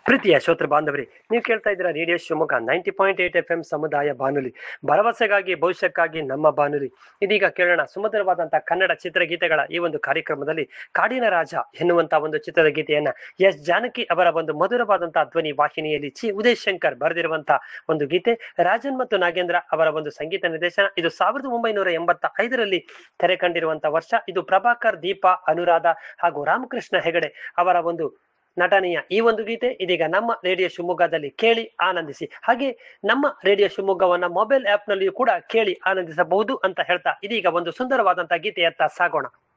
ಪ್ರೀತಿಯ ಶ್ರೋತೃ ಬಾಂಧವರಿ ನೀವು ಕೇಳ್ತಾ ಇದ್ದೀರಾ radio Shivamogga ninety point eight F M ಸಮುದಾಯ ಬಾನುಲಿ ಭರವಸೆಗಾಗಿ ಭವಿಷ್ಯಕ್ಕಾಗಿ ನಮ್ಮ ಬಾನುಲಿ ಇದೀಗ ಕೇಳೋಣ ಸುಮಧುರವಾದಂತಹ ಕನ್ನಡ ಚಿತ್ರಗೀತೆಗಳ ಈ ಒಂದು ಕಾರ್ಯಕ್ರಮದಲ್ಲಿ ಕಾಡಿನ ರಾಜ ಎನ್ನುವಂತ ಒಂದು ಚಿತ್ರದ ಗೀತೆಯನ್ನ ಎಸ್ ಜಾನಕಿ ಅವರ ಒಂದು ಮಧುರವಾದಂತಹ ಧ್ವನಿ ವಾಹಿನಿಯಲ್ಲಿ ಚಿ ಉದಯ್ ಶಂಕರ್ ಬರೆದಿರುವಂತಹ ಒಂದು ಗೀತೆ ರಾಜನ್ ಮತ್ತು ನಾಗೇಂದ್ರ ಅವರ ಒಂದು ಸಂಗೀತ ನಿರ್ದೇಶನ ಇದು ಸಾವಿರದ ಒಂಬೈನೂರ ಎಂಬತ್ತ ಐದರಲ್ಲಿ ತೆರೆ ಕಂಡಿರುವಂತಹ ವರ್ಷ ಇದು ಪ್ರಭಾಕರ್ ದೀಪಾ ಅನುರಾಧ ಹಾಗೂ ರಾಮಕೃಷ್ಣ ಹೆಗಡೆ ಅವರ ಒಂದು ನಟನೆಯ ಈ ಒಂದು ಗೀತೆ ಇದೀಗ ನಮ್ಮ ರೇಡಿಯೋ ಶಿವಮೊಗ್ಗದಲ್ಲಿ ಕೇಳಿ ಆನಂದಿಸಿ ಹಾಗೆ ನಮ್ಮ ರೇಡಿಯೋ ಶಿವಮೊಗ್ಗವನ್ನ ಮೊಬೈಲ್ ಆಪ್ ನಲ್ಲಿಯೂ ಕೂಡ ಕೇಳಿ ಆನಂದಿಸಬಹುದು ಅಂತ ಹೇಳ್ತಾ ಇದೀಗ ಒಂದು ಸುಂದರವಾದಂತಹ ಗೀತೆಯತ್ತ ಸಾಗೋಣ